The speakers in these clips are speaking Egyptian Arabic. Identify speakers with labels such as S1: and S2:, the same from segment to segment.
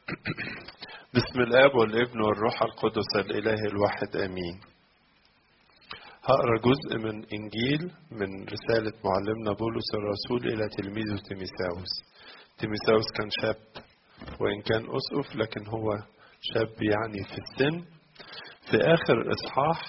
S1: بسم الاب والابن والروح القدس الاله الواحد امين هقرا جزء من انجيل من رساله معلمنا بولس الرسول الى تلميذه تيميساوس تيميساوس كان شاب وان كان اسقف لكن هو شاب يعني في السن في اخر اصحاح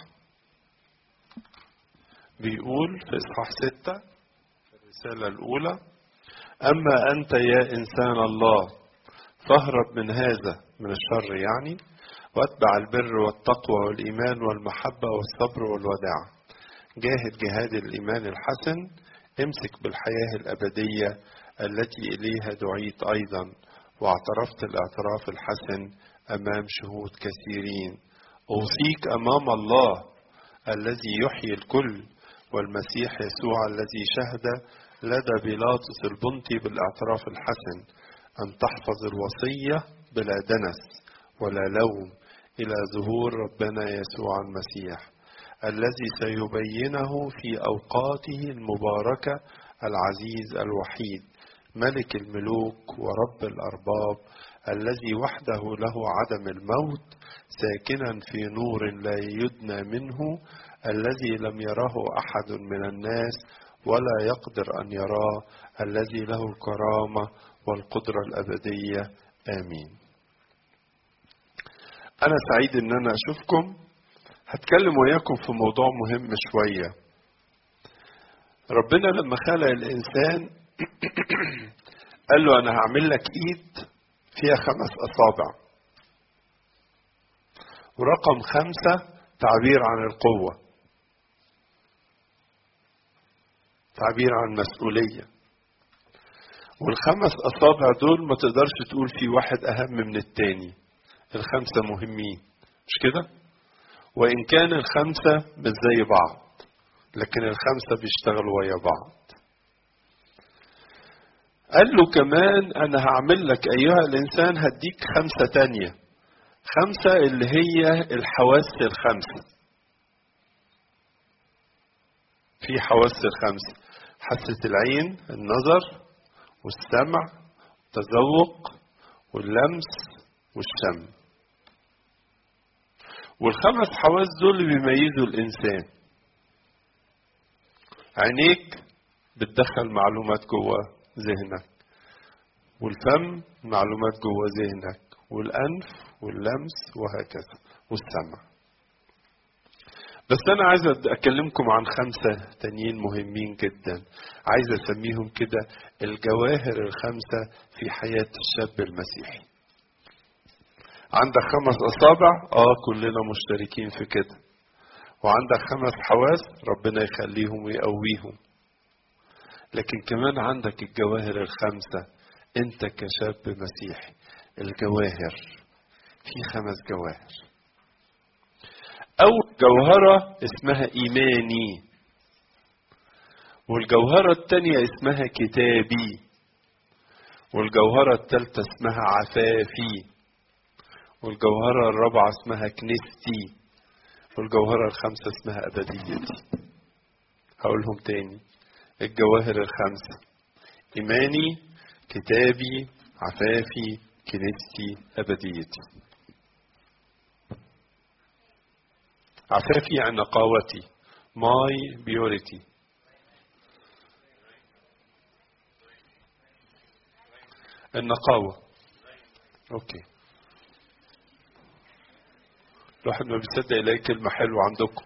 S1: بيقول في اصحاح ستة الرسالة الأولى أما أنت يا إنسان الله فاهرب من هذا من الشر يعني واتبع البر والتقوى والإيمان والمحبة والصبر والوداع جاهد جهاد الإيمان الحسن امسك بالحياة الأبدية التي إليها دعيت أيضا واعترفت الاعتراف الحسن أمام شهود كثيرين أوصيك أمام الله الذي يحيي الكل والمسيح يسوع الذي شهد لدى بيلاطس البنطي بالاعتراف الحسن أن تحفظ الوصية بلا دنس ولا لوم إلى ظهور ربنا يسوع المسيح الذي سيبينه في أوقاته المباركة العزيز الوحيد ملك الملوك ورب الأرباب الذي وحده له عدم الموت ساكنا في نور لا يدنى منه الذي لم يره أحد من الناس ولا يقدر أن يراه الذي له الكرامة والقدرة الأبدية آمين أنا سعيد إن أنا أشوفكم هتكلم وياكم في موضوع مهم شوية ربنا لما خلق الإنسان قال له أنا هعمل لك إيد فيها خمس أصابع ورقم خمسة تعبير عن القوة تعبير عن مسؤولية والخمس أصابع دول ما تقدرش تقول في واحد أهم من التاني الخمسة مهمين مش كده وإن كان الخمسة مش زي بعض لكن الخمسة بيشتغلوا ويا بعض قال له كمان أنا هعمل لك أيها الإنسان هديك خمسة تانية خمسة اللي هي الحواس الخمسة في حواس الخمسة حاسة العين النظر والسمع والتذوق واللمس والشم والخمس حواس دول اللي بيميزوا الإنسان عينيك بتدخل معلومات جوه ذهنك والفم معلومات جوه ذهنك والأنف واللمس وهكذا والسمع بس أنا عايز أكلمكم عن خمسة تانيين مهمين جدا عايز أسميهم كده الجواهر الخمسة في حياة الشاب المسيحي عندك خمس أصابع آه كلنا مشتركين في كده وعندك خمس حواس ربنا يخليهم ويقويهم لكن كمان عندك الجواهر الخمسة أنت كشاب مسيحي الجواهر في خمس جواهر أول جوهرة اسمها إيماني والجوهرة التانية اسمها كتابي والجوهرة التالتة اسمها عفافي والجوهرة الرابعة اسمها كنيستي والجوهرة الخامسة اسمها أبديتي هقولهم تاني الجواهر الخمسة إيماني كتابي عفافي كنيستي أبديتي عفافي عن نقاوتي ماي بيوريتي النقاوة اوكي الواحد ما بيصدق يلاقي كلمة حلوة عندكم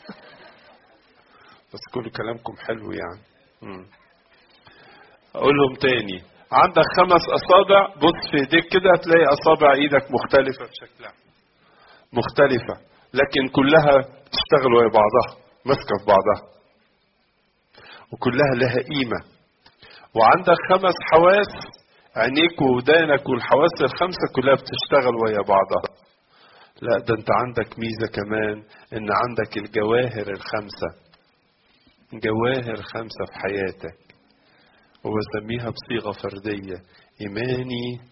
S1: بس كل كلامكم حلو يعني مم. اقولهم تاني عندك خمس اصابع بص في ايديك كده هتلاقي اصابع ايدك مختلفة بشكلها مختلفة لكن كلها تشتغل ويا بعضها ماسكة في بعضها وكلها لها قيمة وعندك خمس حواس عينيك وودانك والحواس الخمسة كلها بتشتغل ويا بعضها لا ده انت عندك ميزة كمان ان عندك الجواهر الخمسة جواهر خمسة في حياتك وبسميها بصيغة فردية إيماني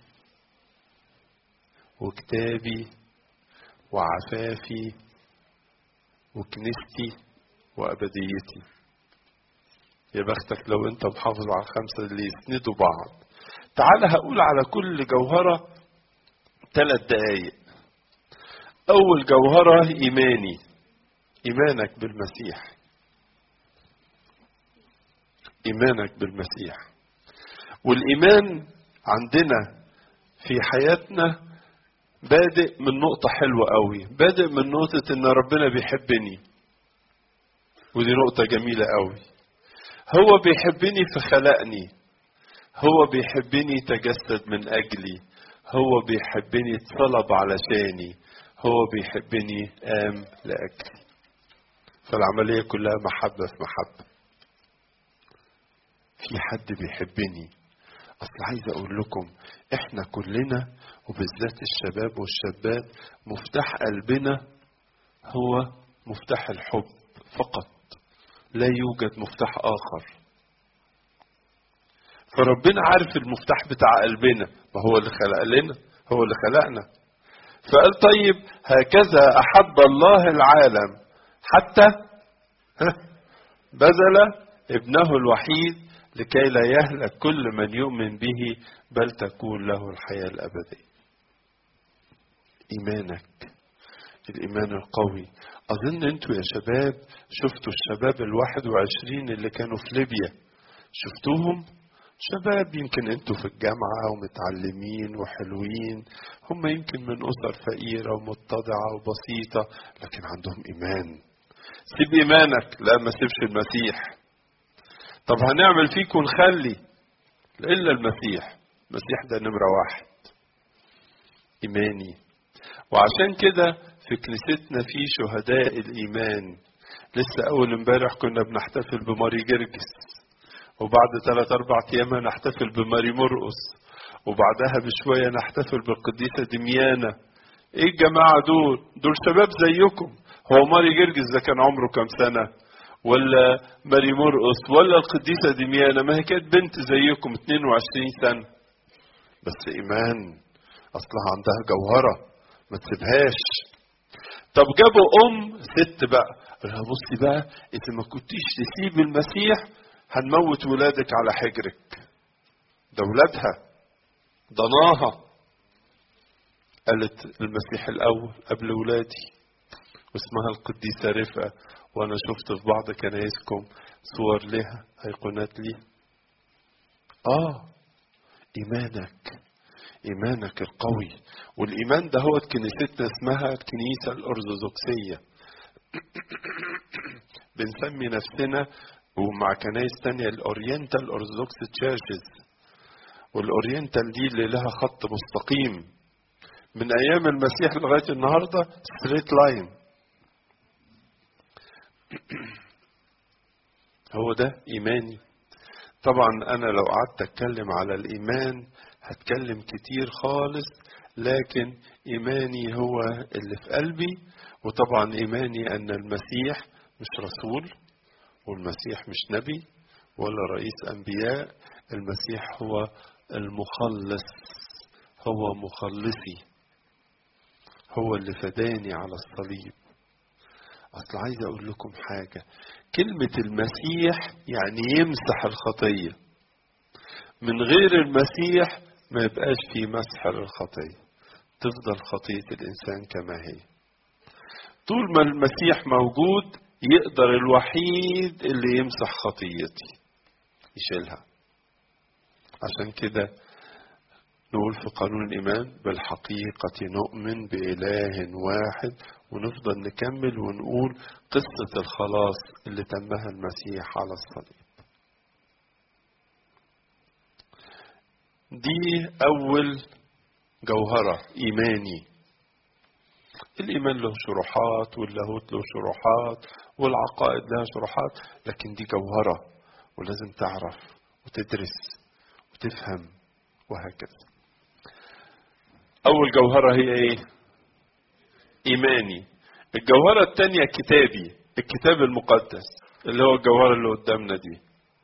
S1: وكتابي وعفافي وكنيستي وأبديتي يا بختك لو انت محافظ على الخمسة اللي يسندوا بعض تعال هقول على كل جوهرة ثلاث دقايق أول جوهرة إيماني إيمانك بالمسيح إيمانك بالمسيح والإيمان عندنا في حياتنا بادئ من نقطة حلوة قوي بادئ من نقطة إن ربنا بيحبني ودي نقطة جميلة قوي هو بيحبني فخلقني هو بيحبني تجسد من أجلي هو بيحبني اتصلب علشاني هو بيحبني قام لأجلي فالعملية كلها محبة في محبة في حد بيحبني أصل عايز أقول لكم إحنا كلنا وبالذات الشباب والشابات مفتاح قلبنا هو مفتاح الحب فقط لا يوجد مفتاح آخر فربنا عارف المفتاح بتاع قلبنا ما هو اللي خلق لنا هو اللي خلقنا فقال طيب هكذا أحب الله العالم حتى بذل ابنه الوحيد لكي لا يهلك كل من يؤمن به بل تكون له الحياة الأبدية إيمانك الإيمان القوي أظن أنتوا يا شباب شفتوا الشباب الواحد وعشرين اللي كانوا في ليبيا شفتوهم شباب يمكن انتوا في الجامعة ومتعلمين وحلوين هم يمكن من أسر فقيرة ومتضعة وبسيطة لكن عندهم إيمان سيب إيمانك لا ما سيبش المسيح طب هنعمل فيك ونخلي إلا المسيح المسيح ده نمرة واحد إيماني وعشان كده في كنيستنا في شهداء الإيمان لسه أول امبارح كنا بنحتفل بماري جرجس وبعد ثلاث أربع أيام نحتفل بماري مرقس وبعدها بشوية نحتفل بالقديسة دميانة إيه الجماعة دول؟ دول شباب زيكم هو ماري جرجس ده كان عمره كام سنة؟ ولا ماري مرقس ولا القديسة دميانة ما هي كانت بنت زيكم 22 سنة بس إيمان أصلها عندها جوهرة ما تسيبهاش طب جابوا أم ست بقى قال لها بصي بقى إذا ما كنتيش تسيب المسيح هنموت ولادك على حجرك ده ولادها ضناها قالت المسيح الأول قبل ولادي واسمها القديسة رفقة وأنا شفت في بعض كنايسكم صور لها أيقونات ليها آه إيمانك إيمانك القوي والإيمان ده هو كنيستنا اسمها الكنيسة الأرثوذكسية بنسمي نفسنا ومع كنايس تانية الأورينتال أرثوذكس تشيرشز والأورينتال دي اللي لها خط مستقيم من أيام المسيح لغاية النهاردة ستريت لاين هو ده إيماني طبعا أنا لو قعدت أتكلم على الإيمان هتكلم كتير خالص لكن إيماني هو اللي في قلبي وطبعا إيماني أن المسيح مش رسول والمسيح مش نبي ولا رئيس أنبياء المسيح هو المخلص هو مخلصي هو اللي فداني على الصليب أصل عايز أقول لكم حاجة كلمة المسيح يعني يمسح الخطية من غير المسيح ما يبقاش في مسح للخطية تفضل خطية الإنسان كما هي طول ما المسيح موجود يقدر الوحيد اللي يمسح خطيتي يشيلها عشان كده نقول في قانون الإيمان بالحقيقة نؤمن بإله واحد ونفضل نكمل ونقول قصة الخلاص اللي تمها المسيح على الصليب دي أول جوهرة إيماني الإيمان له شروحات واللاهوت له شروحات والعقائد لها شروحات لكن دي جوهرة ولازم تعرف وتدرس وتفهم وهكذا أول جوهرة هي إيه؟ إيماني الجوهرة الثانية كتابي الكتاب المقدس اللي هو الجوهرة اللي قدامنا دي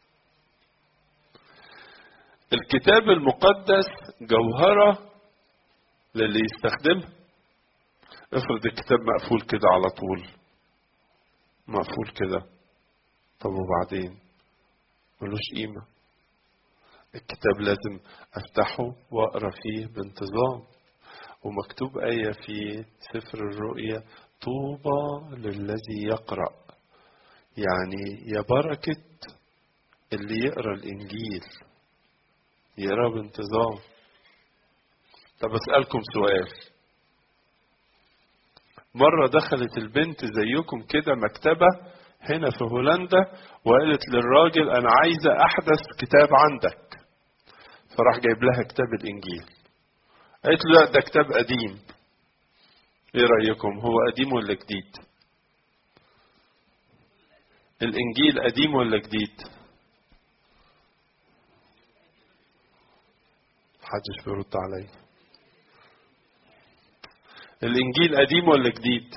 S1: الكتاب المقدس جوهرة للي يستخدمها افرض الكتاب مقفول كده على طول مقفول كده طب وبعدين ملوش قيمة الكتاب لازم افتحه واقرا فيه بانتظام ومكتوب آية في سفر الرؤيا طوبى للذي يقرأ يعني يا بركة اللي يقرأ الإنجيل يقرأ بانتظام طب أسألكم سؤال مرة دخلت البنت زيكم كده مكتبة هنا في هولندا وقالت للراجل أنا عايزة أحدث كتاب عندك فراح جايب لها كتاب الإنجيل قالت له لا ده كتاب قديم ايه رأيكم هو قديم ولا جديد الإنجيل قديم ولا جديد محدش بيرد عليا الإنجيل قديم ولا جديد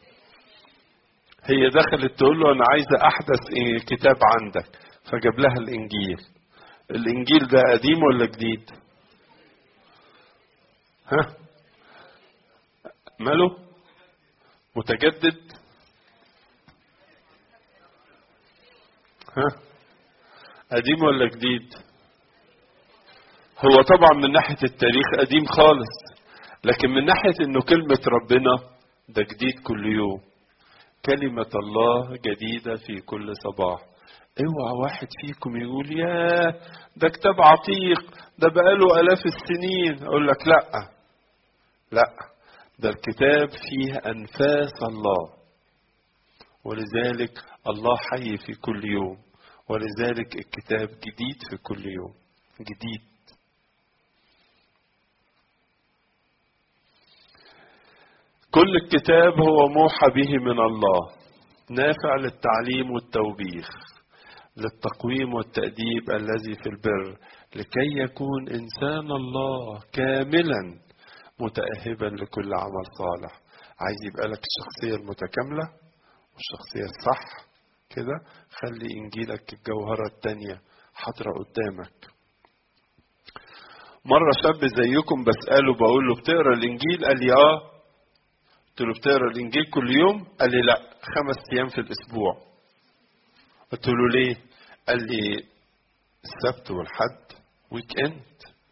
S1: هي دخلت تقول له أنا عايزة أحدث كتاب عندك فجاب لها الإنجيل الإنجيل ده قديم ولا جديد ها ماله متجدد ها قديم ولا جديد هو طبعا من ناحية التاريخ قديم خالص لكن من ناحية انه كلمة ربنا ده جديد كل يوم كلمة الله جديدة في كل صباح اوعى واحد فيكم يقول يا ده كتاب عتيق ده بقاله الاف السنين اقول لك لا لا ده الكتاب فيه انفاس الله ولذلك الله حي في كل يوم ولذلك الكتاب جديد في كل يوم جديد كل الكتاب هو موحى به من الله نافع للتعليم والتوبيخ للتقويم والتأديب الذي في البر لكي يكون إنسان الله كاملا متأهبا لكل عمل صالح عايز يبقى لك الشخصية المتكاملة والشخصية الصح كده خلي إنجيلك الجوهرة التانية حاضرة قدامك مرة شاب زيكم بسأله بقول له بتقرا الإنجيل قال لي آه قلت له بتقرا الإنجيل كل يوم قال لي لا خمس أيام في الأسبوع قلت له ليه قال لي السبت والحد ويك اند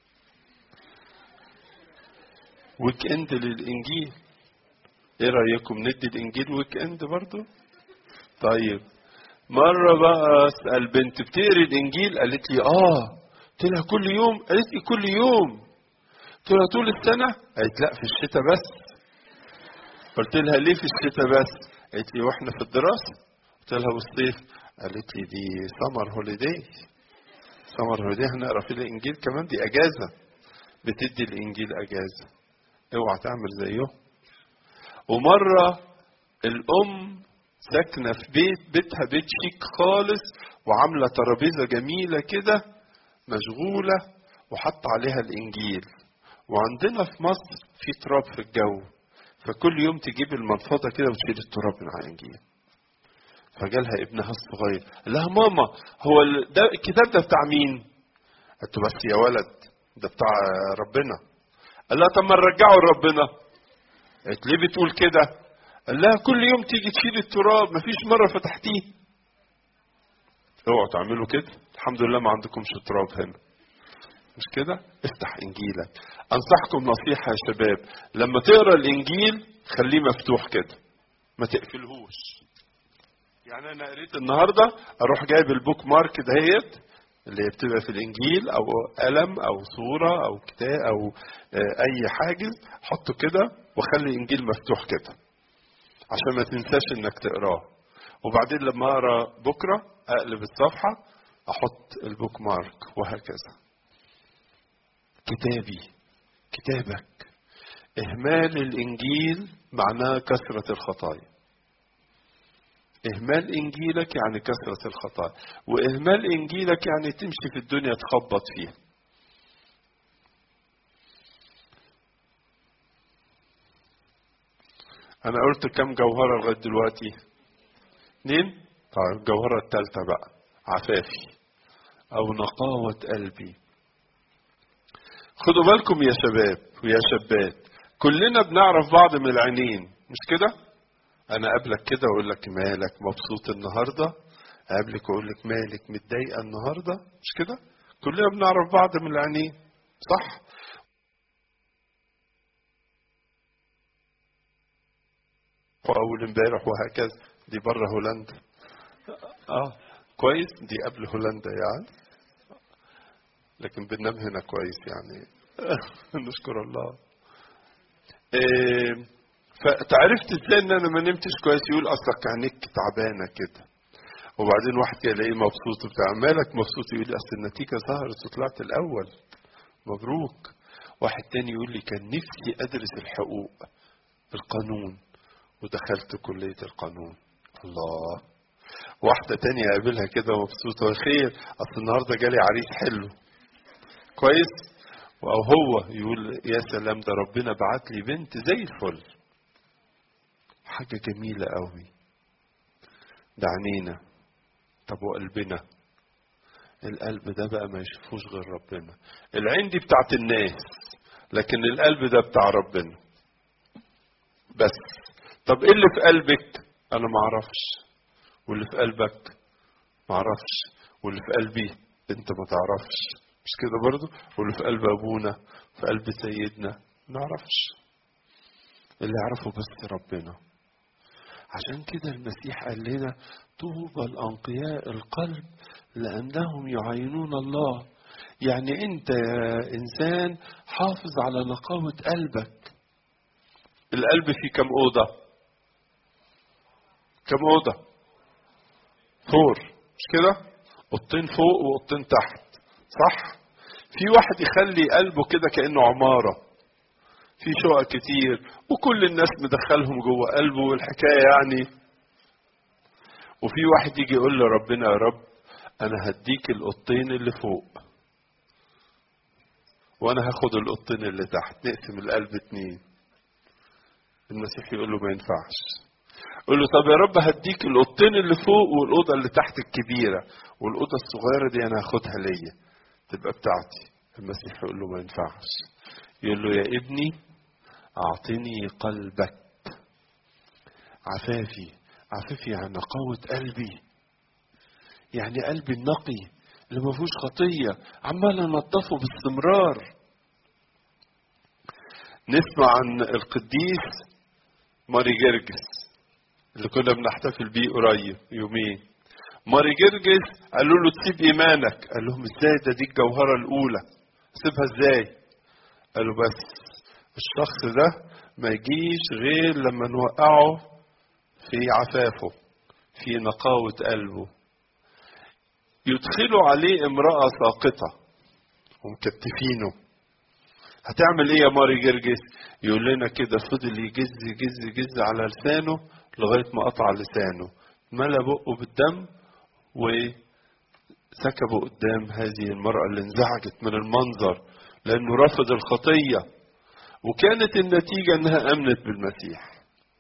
S1: ويك اند للانجيل ايه رايكم ندي الانجيل ويك اند برضو طيب مره بقى اسال بنت بتقري الانجيل قالت لي اه قلت لها كل يوم قالت لي كل يوم قلت لها طول السنه قالت لا في الشتاء بس قلت لها ليه في الشتاء بس قالت لي واحنا في الدراسه قلت لها والصيف قالت لي دي سمر هوليداي سمر هوليداي هنقرا في الانجيل كمان دي اجازه بتدي الانجيل اجازه اوعى تعمل زيه ومره الام ساكنه في بيت بيتها بيت شيك خالص وعامله ترابيزه جميله كده مشغوله وحط عليها الانجيل وعندنا في مصر في تراب في الجو فكل يوم تجيب المنفضه كده وتشيل التراب من على الانجيل فجالها ابنها الصغير قال لها ماما هو ال- ده الكتاب ده بتاع مين؟ قالت له بس يا ولد ده بتاع ربنا قال لها طب ما نرجعه لربنا قالت ليه بتقول كده؟ قال لها كل يوم تيجي تشيل التراب مفيش مره فتحتيه اوعوا تعملوا كده الحمد لله ما عندكمش تراب هنا مش كده افتح انجيلك انصحكم نصيحه يا شباب لما تقرا الانجيل خليه مفتوح كده ما تقفلهوش يعني انا قريت النهارده اروح جايب البوك مارك دهيت اللي هي بتبقى في الانجيل او قلم او صوره او كتاب او آه، اي حاجز حطه كده وخلي الانجيل مفتوح كده عشان ما تنساش انك تقراه وبعدين لما اقرا بكره اقلب الصفحه احط البوك مارك وهكذا كتابي كتابك اهمال الانجيل معناه كثره الخطايا إهمال إنجيلك يعني كثرة الخطايا وإهمال إنجيلك يعني تمشي في الدنيا تخبط فيها أنا قلت كم جوهرة لغاية دلوقتي اتنين طيب الجوهرة التالتة بقى عفافي أو نقاوة قلبي خدوا بالكم يا شباب ويا شابات كلنا بنعرف بعض من العينين مش كده؟ انا اقابلك كده واقول لك مالك مبسوط النهارده اقابلك واقول لك مالك متضايقه النهارده مش كده كلنا بنعرف بعض من العينين صح واول امبارح وهكذا دي بره هولندا اه كويس دي قبل هولندا يعني لكن بننام هنا كويس يعني نشكر الله إيه فتعرفت ازاي ان انا ما نمتش كويس يقول اصلك عينيك تعبانه كده وبعدين واحد كده الاقيه مبسوط بتاع مالك مبسوط يقول لي اصل النتيجه ظهرت وطلعت الاول مبروك واحد تاني يقول لي كان نفسي ادرس الحقوق القانون ودخلت كليه القانون الله واحده تانية اقابلها كده مبسوطه خير اصل النهارده جالي عريس حلو كويس او هو يقول يا سلام ده ربنا بعت لي بنت زي الفل حاجه جميله قوي ده عينينا طب وقلبنا القلب ده بقى ما يشوفوش غير ربنا العين دي بتاعت الناس لكن القلب ده بتاع ربنا بس طب ايه اللي في قلبك انا ما اعرفش واللي في قلبك ما اعرفش واللي في قلبي انت ما تعرفش مش كده برضو واللي في قلب ابونا في قلب سيدنا ما نعرفش اللي يعرفه بس ربنا عشان كده المسيح قال لنا طوبى الأنقياء القلب لأنهم يعينون الله يعني أنت يا إنسان حافظ على نقاوة قلبك القلب فيه كم أوضة كم أوضة فور مش كده أوضتين فوق وأوضتين تحت صح في واحد يخلي قلبه كده كأنه عمارة في شقق كتير وكل الناس مدخلهم جوه قلبه والحكاية يعني وفي واحد يجي يقول لربنا يا رب انا هديك القطين اللي فوق وانا هاخد القطين اللي تحت نقسم القلب اتنين المسيح يقول له ما ينفعش يقول له طب يا رب هديك القطين اللي فوق والاوضه اللي تحت الكبيره والاوضه الصغيره دي انا هاخدها ليا تبقى بتاعتي المسيح يقول له ما ينفعش يقول له يا ابني اعطني قلبك عفافي عفافي يعني نقاوة قلبي يعني قلبي النقي اللي ما فيهوش خطية عمال انضفه باستمرار نسمع عن القديس ماري جرجس اللي كنا بنحتفل بيه قريب يومين ماري جرجس قالوا له تسيب ايمانك قال لهم ازاي ده دي الجوهرة الاولى سيبها ازاي قالوا بس الشخص ده ما يجيش غير لما نوقعه في عفافه في نقاوة قلبه يدخلوا عليه امرأة ساقطة ومكتفينه هتعمل ايه يا ماري جرجس يقول لنا كده فضل يجز يجز يجز على لسانه لغاية ما قطع لسانه ملا بقه بالدم وسكبه قدام هذه المرأة اللي انزعجت من المنظر لأنه رفض الخطية وكانت النتيجة انها امنت بالمسيح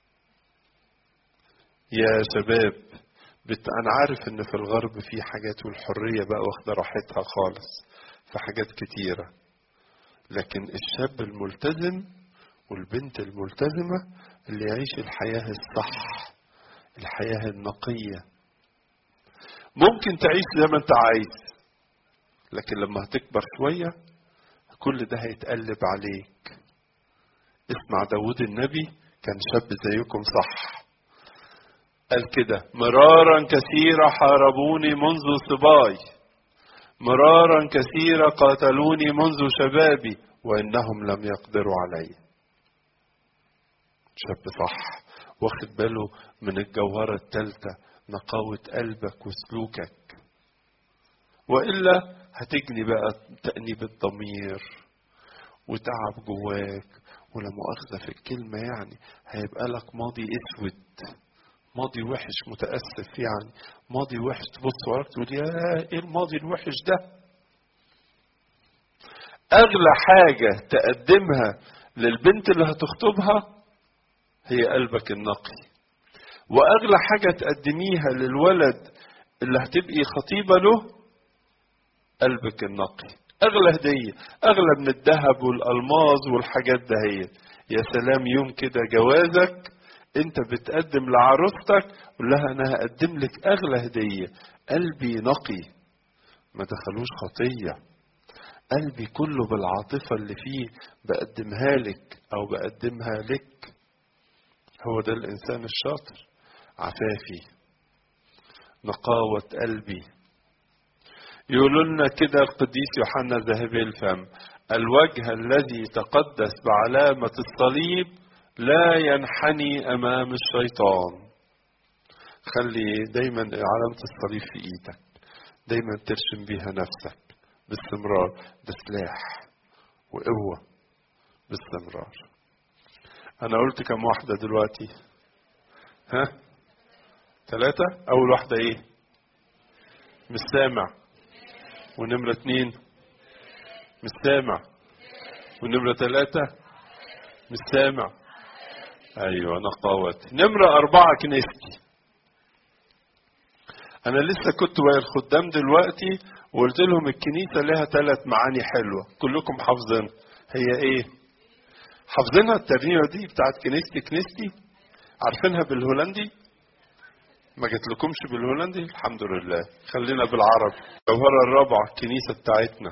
S1: يا شباب بت... انا عارف ان في الغرب في حاجات والحرية بقى واخدة راحتها خالص في حاجات كتيرة لكن الشاب الملتزم والبنت الملتزمة اللي يعيش الحياة الصح الحياة النقية ممكن تعيش زي ما انت عايز لكن لما هتكبر شوية كل ده هيتقلب عليك اسمع داود النبي كان شاب زيكم صح قال كده مرارا كثيرة حاربوني منذ صباي مرارا كثيرة قاتلوني منذ شبابي وإنهم لم يقدروا علي شاب صح واخد باله من الجوهرة الثالثة نقاوة قلبك وسلوكك وإلا هتجني بقى تأنيب الضمير وتعب جواك ولا مؤاخذة في الكلمة يعني هيبقى لك ماضي اسود ماضي وحش متأسف يعني ماضي وحش تبص وراك تقول يا ايه الماضي الوحش ده اغلى حاجة تقدمها للبنت اللي هتخطبها هي قلبك النقي واغلى حاجة تقدميها للولد اللي هتبقي خطيبة له قلبك النقي اغلى هدية اغلى من الذهب والالماظ والحاجات دهيت يا سلام يوم كده جوازك انت بتقدم لعروستك قول لها انا هقدم لك اغلى هدية قلبي نقي ما دخلوش خطية قلبي كله بالعاطفة اللي فيه بقدمها لك او بقدمها لك هو ده الإنسان الشاطر عفافي نقاوة قلبي يقولوا لنا كده القديس يوحنا ذهبي الفم الوجه الذي تقدس بعلامة الصليب لا ينحني أمام الشيطان خلي دايما علامة الصليب في إيدك دايما ترشم بيها نفسك باستمرار ده سلاح وقوة باستمرار أنا قلت كم واحدة دلوقتي ها ثلاثة أول واحدة إيه مش سامع ونمرة اتنين مش سامع ونمرة ثلاثة مش سامع أيوة نقاوة نمرة أربعة كنيستي أنا لسه كنت ويا الخدام دلوقتي وقلت لهم الكنيسة لها ثلاث معاني حلوة كلكم حافظين هي إيه؟ حافظينها الترنيمة دي بتاعت كنيستي كنيستي عارفينها بالهولندي؟ ما جاتلكمش بالهولندي؟ الحمد لله خلينا بالعربي الجوهرة الرابعة الكنيسة بتاعتنا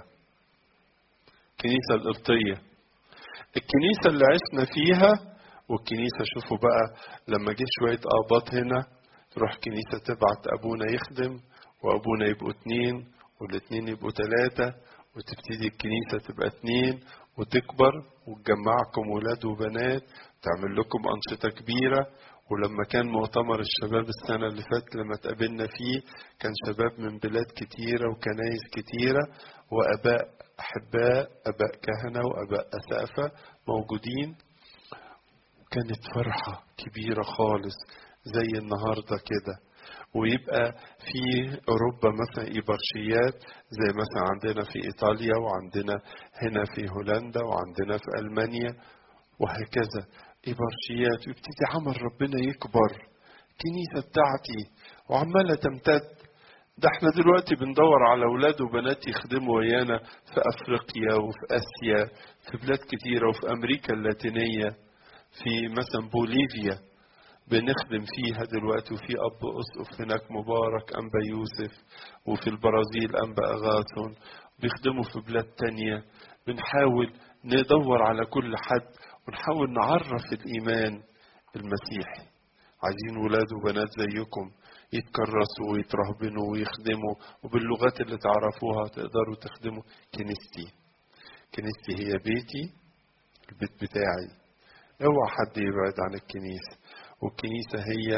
S1: الكنيسة القبطية الكنيسة اللي عشنا فيها والكنيسة شوفوا بقى لما جه شوية آباط هنا تروح كنيسة تبعت أبونا يخدم وأبونا يبقوا اتنين والاتنين يبقوا تلاتة وتبتدي الكنيسة تبقى اتنين وتكبر وتجمعكم ولاد وبنات تعمل لكم أنشطة كبيرة ولما كان مؤتمر الشباب السنة اللي فاتت لما اتقابلنا فيه كان شباب من بلاد كتيرة وكنايس كتيرة وأباء أحباء أباء كهنة وأباء أسافة موجودين كانت فرحة كبيرة خالص زي النهاردة كده ويبقى في أوروبا مثلا إبرشيات زي مثلا عندنا في إيطاليا وعندنا هنا في هولندا وعندنا في ألمانيا وهكذا إبرشيات ويبتدي عمل ربنا يكبر كنيسة بتاعتي وعمالة تمتد ده احنا دلوقتي بندور على أولاد وبنات يخدموا ويانا في أفريقيا وفي آسيا في بلاد كتيرة وفي أمريكا اللاتينية في مثلا بوليفيا بنخدم فيها دلوقتي وفي أب أسقف هناك مبارك أنبا يوسف وفي البرازيل أنبا أغاثون بيخدموا في بلاد تانية بنحاول ندور على كل حد ونحاول نعرف الإيمان المسيحي عايزين ولاد وبنات زيكم يتكرسوا ويترهبنوا ويخدموا وباللغات اللي تعرفوها تقدروا تخدموا كنيستي كنيستي هي بيتي البيت بتاعي اوعى حد يبعد عن الكنيسة والكنيسة هي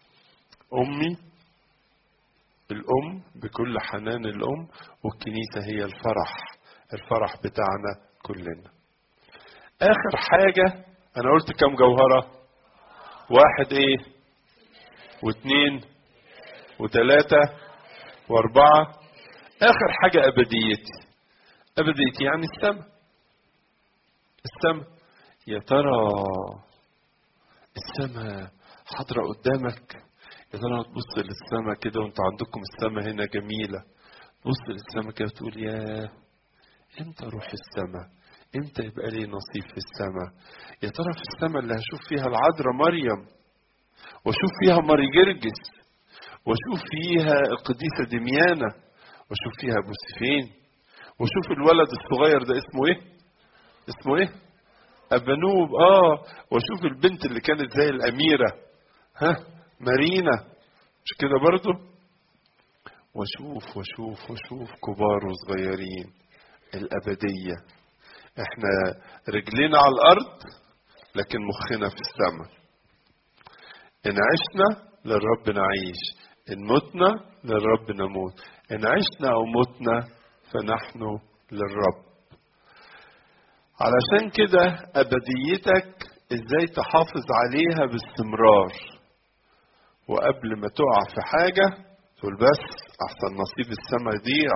S1: أمي الأم بكل حنان الأم والكنيسة هي الفرح الفرح بتاعنا كلنا آخر حاجة أنا قلت كم جوهرة واحد إيه واثنين وثلاثة وأربعة آخر حاجة أبديتي أبديتي يعني السماء السماء يا ترى السماء حاضرة قدامك يا ترى تبص للسماء كده وانت عندكم السماء هنا جميلة تبص للسماء كده تقول يا امتى اروح السماء امتى يبقى لي نصيب في السماء يا ترى في السماء اللي هشوف فيها العذراء مريم واشوف فيها ماري جرجس واشوف فيها القديسة دميانة واشوف فيها ابو سفين واشوف الولد الصغير ده اسمه ايه اسمه ايه ابانوب اه واشوف البنت اللي كانت زي الاميرة ها مارينا مش كده برضو واشوف واشوف واشوف كبار وصغيرين الابدية احنا رجلينا على الارض لكن مخنا في السماء ان عشنا للرب نعيش ان متنا للرب نموت ان عشنا او متنا فنحن للرب علشان كده ابديتك ازاي تحافظ عليها باستمرار وقبل ما تقع في حاجة تقول بس احسن نصيب السماء يضيع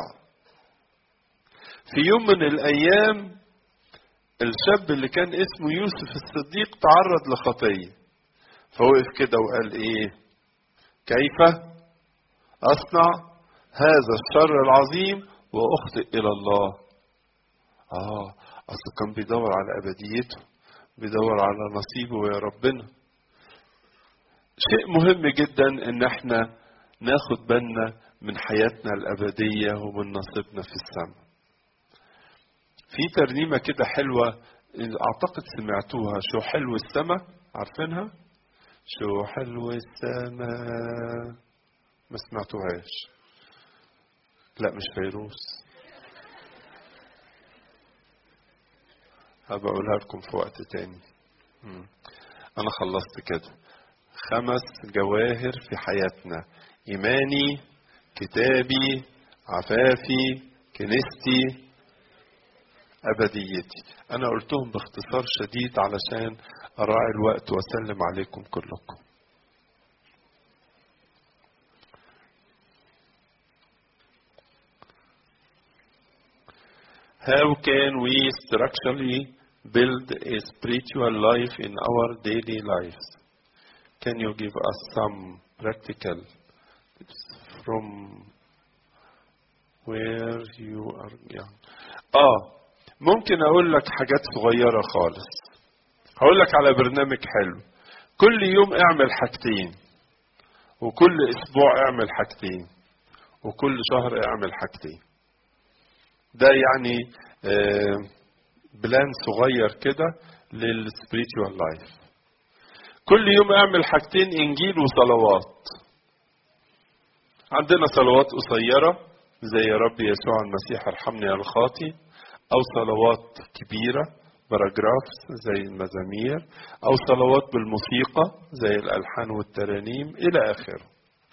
S1: في يوم من الايام الشاب اللي كان اسمه يوسف الصديق تعرض لخطية فوقف كده وقال ايه كيف اصنع هذا الشر العظيم واخطئ الى الله اه اصل كان بيدور على ابديته بيدور على نصيبه يا ربنا شيء مهم جدا ان احنا ناخد بالنا من حياتنا الابديه ومن نصيبنا في السماء في ترنيمه كده حلوه اعتقد سمعتوها شو حلو السماء عارفينها شو حلو السماء ما سمعتوهاش لا مش فيروز هبقى اقولها لكم في وقت تاني مم. انا خلصت كده خمس جواهر في حياتنا ايماني كتابي عفافي كنيستي ابديتي انا قلتهم باختصار شديد علشان اراعي الوقت واسلم عليكم كلكم How can we structurally build a spiritual life in our daily lives? Can you give us some practical tips from where you are young? اه ممكن اقول لك حاجات صغيرة خالص هقول لك على برنامج حلو كل يوم اعمل حاجتين وكل اسبوع اعمل حاجتين وكل شهر اعمل حاجتين ده يعني بلان صغير كده للسبريتوال لايف كل يوم اعمل حاجتين انجيل وصلوات عندنا صلوات قصيره زي يا رب يسوع المسيح ارحمني يا الخاطي او صلوات كبيره باراجرافز زي المزامير او صلوات بالموسيقى زي الالحان والترانيم الى اخره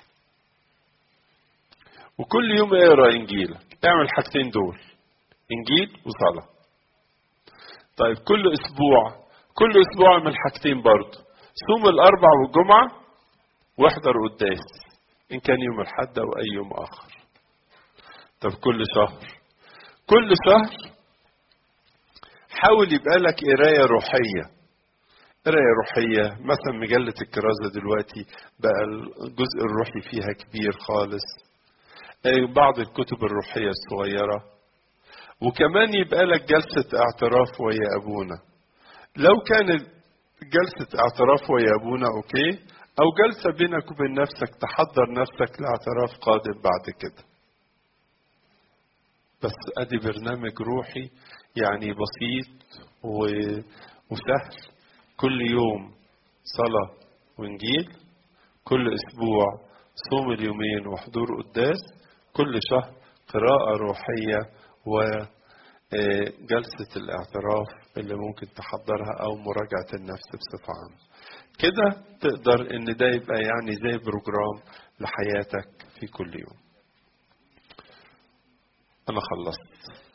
S1: وكل يوم اقرا انجيلك اعمل الحاجتين دول انجيل وصلاه طيب كل اسبوع كل اسبوع اعمل حاجتين برضه صوم الاربع والجمعه واحضر قداس ان كان يوم الاحد او اي يوم اخر طب كل شهر كل شهر حاول يبقى لك قرايه روحيه قرايه روحيه مثلا مجله الكرازه دلوقتي بقى الجزء الروحي فيها كبير خالص بعض الكتب الروحيه الصغيره وكمان يبقى لك جلسة اعتراف ويا أبونا لو كانت جلسة اعتراف ويا أبونا أوكي أو جلسة بينك وبين نفسك تحضر نفسك لاعتراف قادم بعد كده بس أدي برنامج روحي يعني بسيط و... وسهل كل يوم صلاة وإنجيل كل أسبوع صوم اليومين وحضور قداس كل شهر قراءة روحية وجلسة الاعتراف اللي ممكن تحضرها أو مراجعة النفس بصفة عامة كده تقدر إن ده يبقى يعني زي بروجرام لحياتك في كل يوم أنا خلصت